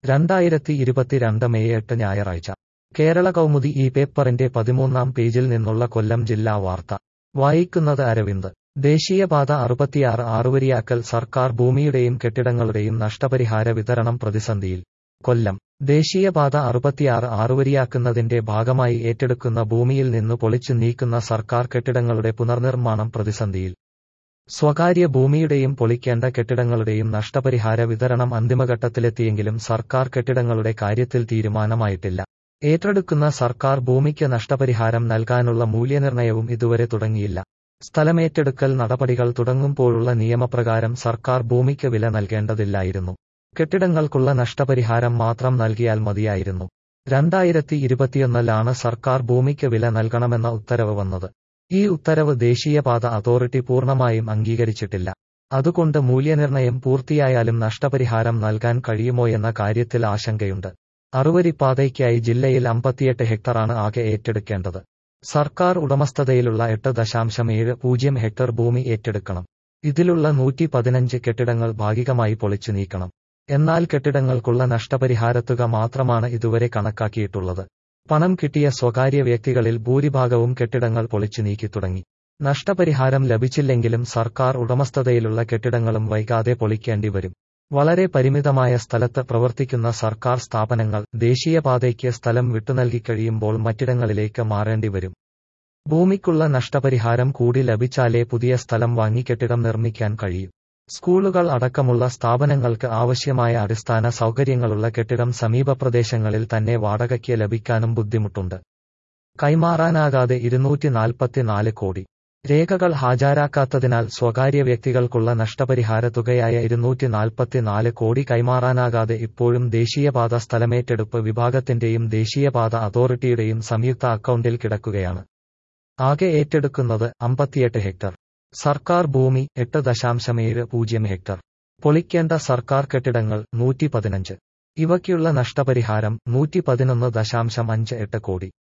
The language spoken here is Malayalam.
രണ്ടായിരത്തി ഇരുപത്തിരണ്ട് മെയ് എട്ട് ഞായറാഴ്ച കേരള കൗമുദി ഈ പേപ്പറിന്റെ പതിമൂന്നാം പേജിൽ നിന്നുള്ള കൊല്ലം ജില്ലാ വാർത്ത വായിക്കുന്നത് അരവിന്ദ് ദേശീയപാത അറുപത്തിയാറ് ആറുവരിയാക്കൽ സർക്കാർ ഭൂമിയുടെയും കെട്ടിടങ്ങളുടെയും നഷ്ടപരിഹാര വിതരണം പ്രതിസന്ധിയിൽ കൊല്ലം ദേശീയപാത അറുപത്തിയാറ് ആറുവരിയാക്കുന്നതിന്റെ ഭാഗമായി ഏറ്റെടുക്കുന്ന ഭൂമിയിൽ നിന്ന് പൊളിച്ചു നീക്കുന്ന സർക്കാർ കെട്ടിടങ്ങളുടെ പുനർനിർമ്മാണം പ്രതിസന്ധിയിൽ സ്വകാര്യ ഭൂമിയുടെയും പൊളിക്കേണ്ട കെട്ടിടങ്ങളുടെയും നഷ്ടപരിഹാര വിതരണം അന്തിമഘട്ടത്തിലെത്തിയെങ്കിലും സർക്കാർ കെട്ടിടങ്ങളുടെ കാര്യത്തിൽ തീരുമാനമായിട്ടില്ല ഏറ്റെടുക്കുന്ന സർക്കാർ ഭൂമിക്ക് നഷ്ടപരിഹാരം നൽകാനുള്ള മൂല്യനിർണയവും ഇതുവരെ തുടങ്ങിയില്ല സ്ഥലമേറ്റെടുക്കൽ നടപടികൾ തുടങ്ങുമ്പോഴുള്ള നിയമപ്രകാരം സർക്കാർ ഭൂമിക്ക് വില നൽകേണ്ടതില്ലായിരുന്നു കെട്ടിടങ്ങൾക്കുള്ള നഷ്ടപരിഹാരം മാത്രം നൽകിയാൽ മതിയായിരുന്നു രണ്ടായിരത്തി ഇരുപത്തിയൊന്നിലാണ് സർക്കാർ ഭൂമിക്ക് വില നൽകണമെന്ന ഉത്തരവ് വന്നത് ഈ ഉത്തരവ് ദേശീയപാത അതോറിറ്റി പൂർണ്ണമായും അംഗീകരിച്ചിട്ടില്ല അതുകൊണ്ട് മൂല്യനിർണയം പൂർത്തിയായാലും നഷ്ടപരിഹാരം നൽകാൻ കഴിയുമോയെന്ന കാര്യത്തിൽ ആശങ്കയുണ്ട് അറുവരിപ്പാതയ്ക്കായി ജില്ലയിൽ അമ്പത്തിയെട്ട് ഹെക്ടറാണ് ആകെ ഏറ്റെടുക്കേണ്ടത് സർക്കാർ ഉടമസ്ഥതയിലുള്ള എട്ട് ദശാംശം ഏഴ് പൂജ്യം ഹെക്ടർ ഭൂമി ഏറ്റെടുക്കണം ഇതിലുള്ള നൂറ്റി പതിനഞ്ച് കെട്ടിടങ്ങൾ ഭാഗികമായി പൊളിച്ചു നീക്കണം എന്നാൽ കെട്ടിടങ്ങൾക്കുള്ള നഷ്ടപരിഹാരത്തുക മാത്രമാണ് ഇതുവരെ കണക്കാക്കിയിട്ടുള്ളത് പണം കിട്ടിയ സ്വകാര്യ വ്യക്തികളിൽ ഭൂരിഭാഗവും കെട്ടിടങ്ങൾ പൊളിച്ചു നീക്കി തുടങ്ങി നഷ്ടപരിഹാരം ലഭിച്ചില്ലെങ്കിലും സർക്കാർ ഉടമസ്ഥതയിലുള്ള കെട്ടിടങ്ങളും വൈകാതെ പൊളിക്കേണ്ടി വരും വളരെ പരിമിതമായ സ്ഥലത്ത് പ്രവർത്തിക്കുന്ന സർക്കാർ സ്ഥാപനങ്ങൾ ദേശീയപാതയ്ക്ക് സ്ഥലം വിട്ടുനൽകിക്കഴിയുമ്പോൾ മറ്റിടങ്ങളിലേക്ക് മാറേണ്ടി വരും ഭൂമിക്കുള്ള നഷ്ടപരിഹാരം കൂടി ലഭിച്ചാലേ പുതിയ സ്ഥലം വാങ്ങി കെട്ടിടം നിർമ്മിക്കാൻ കഴിയൂ സ്കൂളുകൾ അടക്കമുള്ള സ്ഥാപനങ്ങൾക്ക് ആവശ്യമായ അടിസ്ഥാന സൗകര്യങ്ങളുള്ള കെട്ടിടം സമീപ പ്രദേശങ്ങളിൽ തന്നെ വാടകയ്ക്ക് ലഭിക്കാനും ബുദ്ധിമുട്ടുണ്ട് കൈമാറാനാകാതെ ഇരുന്നൂറ്റി നാൽപ്പത്തിനാല് കോടി രേഖകൾ ഹാജരാക്കാത്തതിനാൽ സ്വകാര്യ വ്യക്തികൾക്കുള്ള നഷ്ടപരിഹാര തുകയായ ഇരുന്നൂറ്റി നാൽപ്പത്തിനാല് കോടി കൈമാറാനാകാതെ ഇപ്പോഴും ദേശീയപാത സ്ഥലമേറ്റെടുപ്പ് വിഭാഗത്തിന്റെയും ദേശീയപാത അതോറിറ്റിയുടെയും സംയുക്ത അക്കൗണ്ടിൽ കിടക്കുകയാണ് ആകെ ഏറ്റെടുക്കുന്നത് അമ്പത്തിയെട്ട് ഹെക്ടർ സർക്കാർ ഭൂമി എട്ട് ദശാംശം ഏഴ് പൂജ്യം ഹെക്ടർ പൊളിക്കേണ്ട സർക്കാർ കെട്ടിടങ്ങൾ നൂറ്റി പതിനഞ്ച് ഇവയ്ക്കുള്ള നഷ്ടപരിഹാരം നൂറ്റി പതിനൊന്ന് ദശാംശം അഞ്ച് എട്ട് കോടി